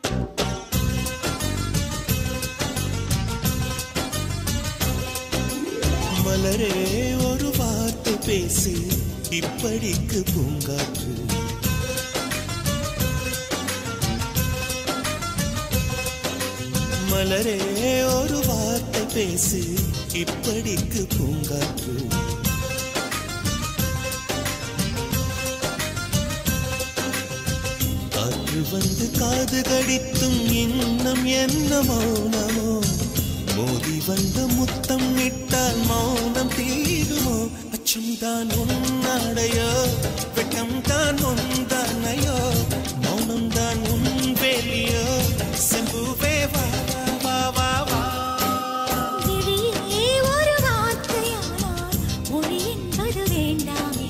மலரே ஒரு வார்த்தை பேசு இப்படிக்கு பூங்காற்று மலரே ஒரு வார்த்தை பேசு இப்படிக்கு பூங்காற்று காற்று வந்து காது கடித்தும் இன்னும் என்ன மௌனமோ மோதி வந்த முத்தம் இட்டால் மௌனம் தீருமோ அச்சம் தான் உன்னடையோ வெட்கம் தான் உந்தானையோ மௌனம் தான் உன் வேலியோ செம்புவே வா வா வா வா விழியே ஒரு வார்த்தையானால் மொழி என்பது வேண்டாமே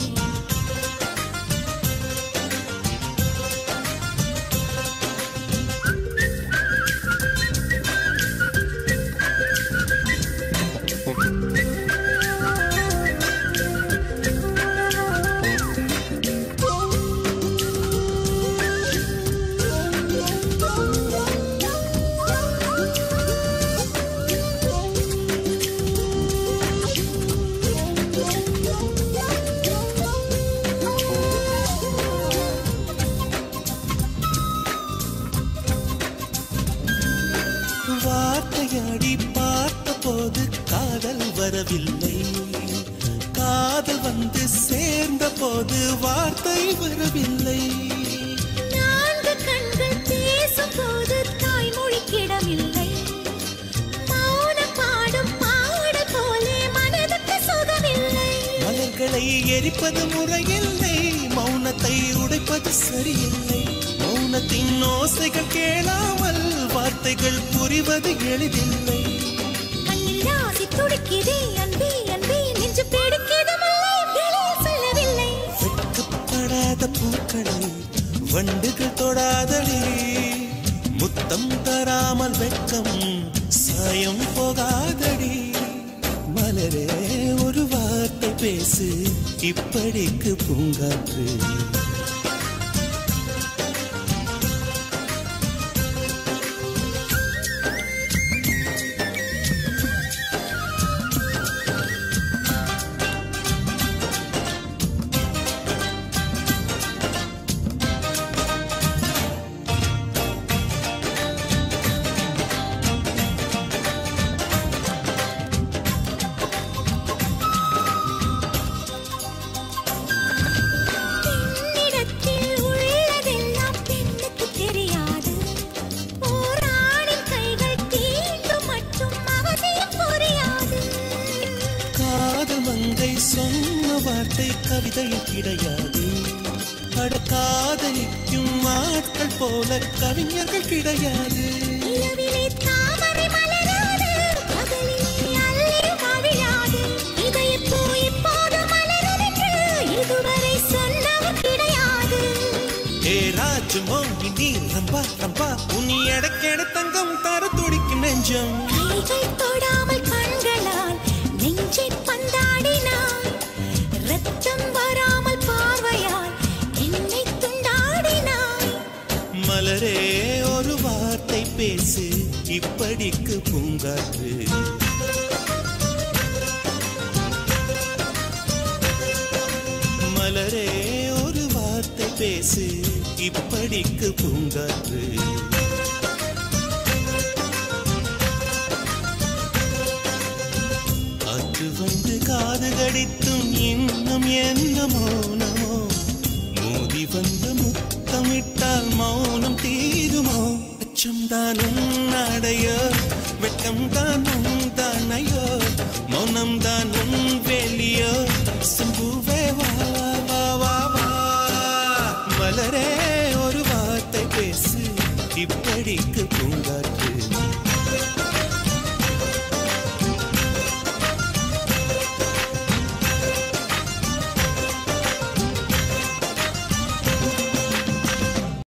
வார்த்தையாடி பார்த்த போது காதல் வரவில்லை காதல் வந்து சேர்ந்த போது வார்த்தை வரவில்லை நான்கு கண்கள் பேசும்போது தாய்மொழிக்கிடமில்லை மௌனம் பாடும் பாடல் போலே மனதுக்கு சுகமில்லை மலர்களை எரிப்பது முறையில்லை மௌனத்தை உடைப்பது சரியில்லை மௌனத்தின் ஓசைகள் கேளாமல் வார்த்தைகள் புரிவது எளிதில்லை கண்ணில் ராசி துடிக்குதே அன்பே அன்பே நெஞ்சு பிடிக்குது மல்லை வெளியில் சொல்லவில்லை வெட்கப்படாத பூக்களை வண்டுகள் தொடாதடி முத்தம் தராமல் வெட்கம் சாயம் போகாதடி மலரே ஒரு வார்த்தை பேசு இப்படிக்கு பூங்காற்று பெண்ணிடத்தில் உள்ளதெல்லாம் பெண்ணுக்கு தெரியாது ஓர் ஆணின் கைகள் தீண்டும் மட்டும் அவசியம் புரியாது காதல் மங்கை சொன்ன வார்த்தை கவிதையில் கிடையாது அட காதலிக்கும் ஆட்கள் போல கவிஞர்கள் கிடையாது நிலவிலே தாமரை மலராது பகலிலே அல்லி மவிழாது இதயப்பூ இப்போது மலரும் என்று இதுவரை சொன்னவர் கிடையாது ஏ ராஜு மோகி நீ ரம்பா ரம்பா உன் எடக்கெட தங்கம் தர துடிக்கும் நெஞ்சம் கைகள் தொடாமல் கண்களால் நெஞ்சை பந்தாடினாய் ரத்தம் வராமல் பார்வையால் என்னை துண்டாடினாய் மலரே ஒரு வார்த்தை பேசு இப்படிக்கு பூங்காற்று மலரே ஒரு வார்த்தை பேசு இப்படிக்கு பூங்காற்று காற்று வந்து காது கடித்தும் இன்னும் என்ன மௌனமோ மோதி வந்து முத்தமிட்டால் மௌனம் தீருமோ அச்சம் தான் உன்னடையோ வெட்கம் தான் உன் தானையோ மௌனம் தான் உன்